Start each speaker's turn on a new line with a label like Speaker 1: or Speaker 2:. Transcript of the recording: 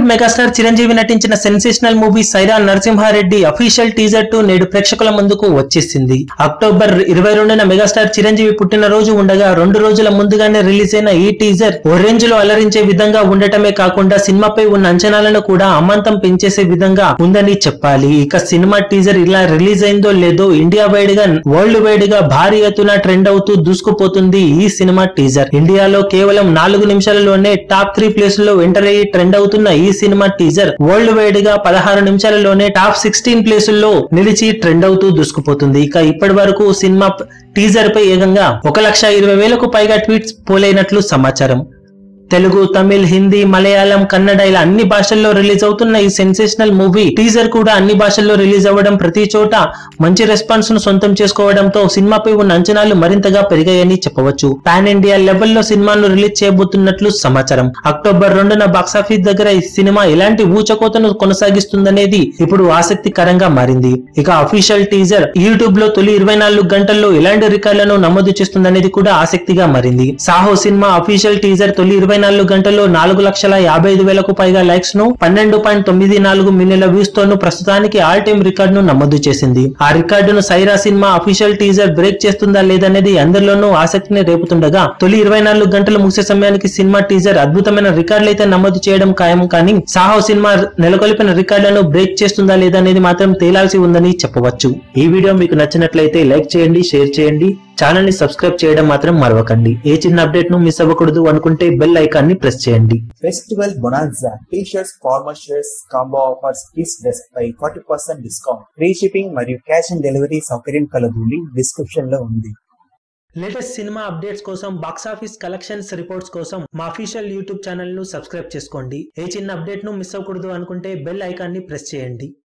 Speaker 1: Bollywood megastar Chiranjeevi నటించిన sensational movie Sye Raa Narasimha Reddy official teaser టు నేడు ప్రేక్షకుల ముందుకు వచ్చేసింది అక్టోబర్ ఇరవై రెండున మెగాస్టార్ చిరంజీవి పుట్టినరోజు ఉండగా రెండు రోజుల ముందుగానే రిలీజ్ అయిన ఈ టీజర్ ఓ రేంజ్ లో అలరించే విధంగా ఉండటమే కాకుండా సినిమాపై ఉన్న అంచనాలను కూడా అమాంతం పెంచేసే విధంగా ఉందని చెప్పాలి ఇక సినిమా టీజర్ ఇలా రిలీజ్ అయిందో లేదో ఇండియా వైడ్ గా వరల్డ్ వైడ్ గా భారీ ఎత్తున ట్రెండ్ అవుతూ దూసుకుపోతుంది ఈ సినిమా టీజర్ ఇండియాలో కేవలం నాలుగు నిమిషాలలోనే టాప్ త్రీ ప్లేస్ లో ఎంటర్ అయ్యి ట్రెండ్ అవుతున్న ఈ సినిమా టీజర్ వరల్డ్ వైడ్ గా పదహారు నిమిషాలలోనే టాప్ సిక్స్టీన్ ప్లేసుల్లో నిలిచి ట్రెండ్ అవుతూ దూసుకుపోతుంది ఇక ఇప్పటి వరకు సినిమా టీజర్ పై ఏకంగా ఒక లక్ష ఇరవై వేలకు పైగా ట్వీట్స్ పోలైనట్లు సమాచారం తెలుగు తమిళ్ హిందీ మలయాళం కన్నడ ఇలా అన్ని భాషల్లో రిలీజ్ అవుతున్న ఈ సెన్సేషనల్ మూవీ టీజర్ కూడా అన్ని భాషల్లో రిలీజ్ అవ్వడం ప్రతి చోట మంచి రెస్పాన్స్ ను సొంతం చేసుకోవడంతో సినిమాపై ఉన్న అంచనాలు మరింతగా పెరిగాయని చెప్పవచ్చు పాన్ ఇండియా లెవెల్లో సినిమాను రిలీజ్ చేయబోతున్నట్లు సమాచారం అక్టోబర్ రెండున బాక్సాఫీస్ దగ్గర ఈ సినిమా ఎలాంటి ఊచకోతను కొనసాగిస్తుందనేది ఇప్పుడు ఆసక్తికరంగా మారింది ఇక అఫీషియల్ టీజర్ యూట్యూబ్ లో తొలి ఇరవై నాలుగు గంటల్లో ఎలాంటి రికార్డులను నమోదు చేస్తుందనేది కూడా ఆసక్తిగా మారింది సాహో సినిమా అఫీషియల్ టీజర్ తొలి ఇరవై నాలుగు గంటల్లో నాలుగు లక్షల యాభై ఐదు వేలకు పైగా లైక్స్ ను పన్నెండు పాయింట్ తొమ్మిది నాలుగు మిలియన్ల వ్యూస్ తోను ప్రస్తుతానికి ఆల్ టైమ్ రికార్డును నమోదు చేసింది ఆ రికార్డును సైరా సినిమా అఫీషియల్ టీజర్ బ్రేక్ చేస్తుందా లేదనేది అందరిలోనూ ఆసక్తిని రేపుతుండగా తొలి ఇరవై నాలుగు గంటలు ముగిసే సమయానికి సినిమా టీజర్ అద్భుతమైన రికార్డులు అయితే నమోదు చేయడం ఖాయం కానీ సాహో సినిమా నెలకొల్పిన రికార్డులను బ్రేక్ చేస్తుందా లేదనేది మాత్రం తేలాల్సి ఉందని చెప్పవచ్చు ఈ వీడియో మీకు నచ్చినట్లయితే లైక్ చేయండి షేర్ చేయండి ఛానల్ ని సబ్స్క్రైబ్ చేయడం మాత్రం మరవకండి ఏ చిన్న అప్డేట్ ను మిస్ అవ్వకూడదు అనుకుంటే బెల్ ఐకాన్ ని ప్రెస్ చేయండి
Speaker 2: festival bonanza T shirts formal shirts combo offers kids dress పై forty percent discount free shipping మరియు క్యాష్ ఆన్ డెలివరీ సౌకర్యం కలదు లింక్ డిస్క్రిప్షన్ లో ఉంది
Speaker 1: లేటెస్ట్ సినిమా అప్డేట్స్ కోసం బాక్సాఫీస్ కలెక్షన్స్ రిపోర్ట్స్ కోసం మా అఫీషియల్ యూట్యూబ్ ఛానల్ ను సబ్స్క్రైబ్ చేసుకోండి ఏ చిన్న అప్డేట్ ను మిస్ అవ్వకూడదు అనుకుంటే బెల్ ఐకాన్ ని ప్రెస్ చేయండి